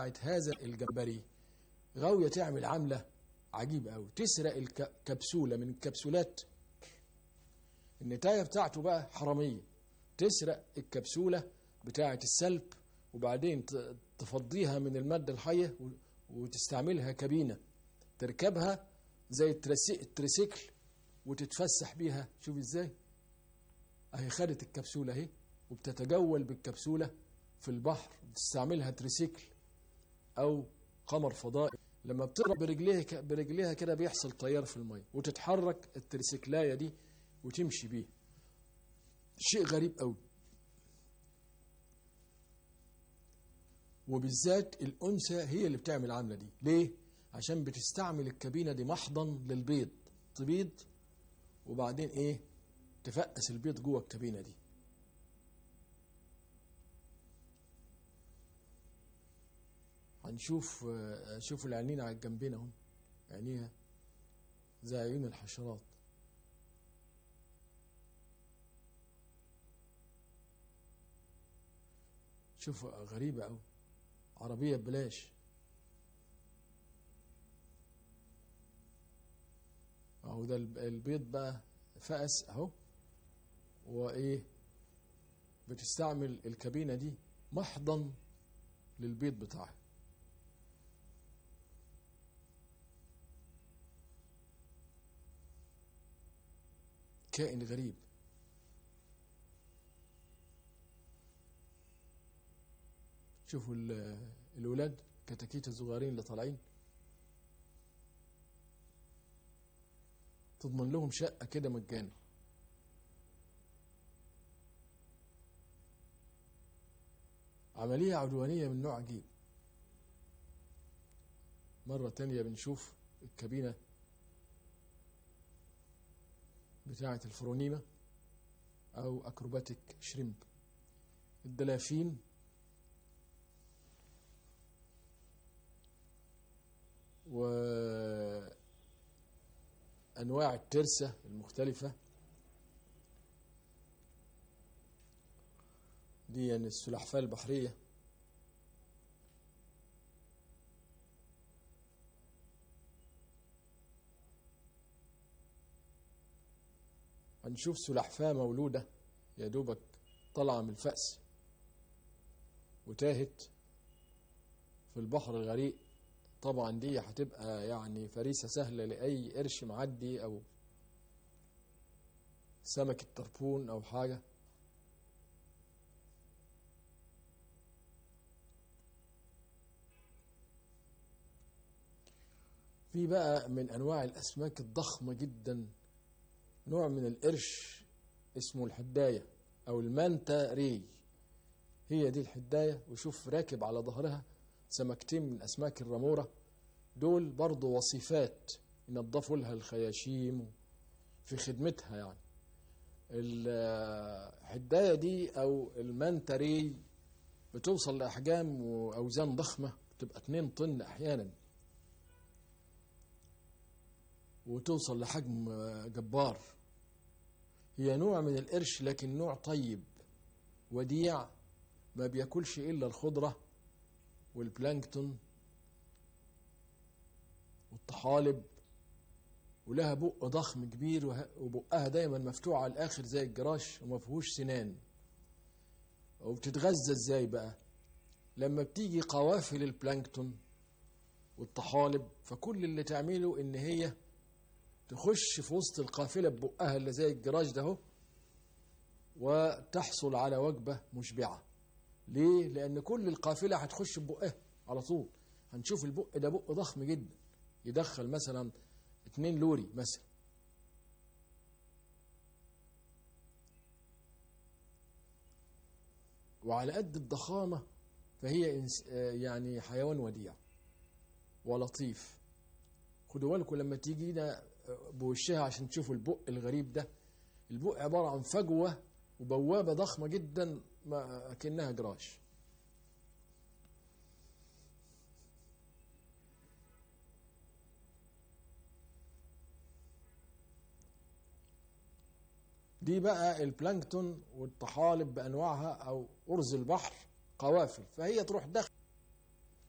بتاعت هذا الجمبري غاوية تعمل عملة عجيبة أوي تسرق الكبسولة من الكبسولات النتاية بتاعته بقى حرامية تسرق الكبسولة بتاعة السلب وبعدين ت- تفضيها من المادة الحية و- وتستعملها كبينة تركبها زي الترسي- التريسيكل وتتفسح بيها شوف ازاي اهي خدت الكبسولة اهي وبتتجول بالكبسولة في البحر بتستعملها تريسيكل او قمر فضائي لما بتضرب برجليها ك- برجليها كده بيحصل تيار في الميه وتتحرك التريسيكلايه دي وتمشي بيه شيء غريب قوي وبالذات الانثى هي اللي بتعمل العمله دي ليه عشان بتستعمل الكابينه دي محضن للبيض تبيض وبعدين ايه تفقس البيض جوه الكابينه دي هنشوف آه، شوفوا العينين على الجنبين اهم عينيها زي عيون الحشرات شوف غريبة أوي عربية ببلاش أهو ده الب- البيض بقى فأس أهو وإيه بتستعمل الكابينة دي محضن للبيض بتاعها كائن غريب شوفوا ال- الولاد كتاكيت الصغيرين اللي طالعين تضمن لهم شقة كده مجانا عملية عدوانية من نوع عجيب مرة تانية بنشوف الكابينة بتاعة الفرونيمة أو أكروباتيك شريمب الدلافين وأنواع الترسة المختلفة دي يعني السلحفاة البحرية هنشوف سلحفاة مولودة يا دوبك طالعة من الفأس وتاهت في البحر الغريق طبعا دي هتبقى يعني فريسة سهلة لأي قرش معدي أو سمكة تربون أو حاجة في بقى من أنواع الأسماك الضخمة جدا نوع من القرش اسمه الحداية أو المانتا ري هي دي الحداية وشوف راكب على ظهرها سمكتين من أسماك الرمورة دول برضو وصفات ينظفوا لها الخياشيم في خدمتها يعني الحداية دي أو المانتري بتوصل لأحجام وأوزان ضخمة بتبقى 2 طن أحيانا وتوصل لحجم جبار هي نوع من القرش لكن نوع طيب وديع ما بياكلش إلا الخضرة والبلانكتون والطحالب ولها بق ضخم كبير وه- وبقها دايما مفتوح على الاخر زي الجراش وما فيهوش سنان وبتتغذى ازاي بقى لما بتيجي قوافل البلانكتون والطحالب فكل اللي تعمله ان هي تخش في وسط القافله ببقها اللي زي الجراج ده اهو وتحصل على وجبه مشبعه ليه لان كل القافله هتخش ببقها على طول هنشوف البق ده بق ضخم جدا يدخل مثلا اتنين لوري مثلا وعلى قد الضخامة فهي إنس- آه يعني حيوان وديع ولطيف خدوا بالكم لما تيجي هنا بوشها عشان تشوفوا البق الغريب ده البق عبارة عن فجوة وبوابة ضخمة جدا ما كأنها جراش دي بقى البلانكتون والطحالب بانواعها او ارز البحر قوافل فهي تروح داخل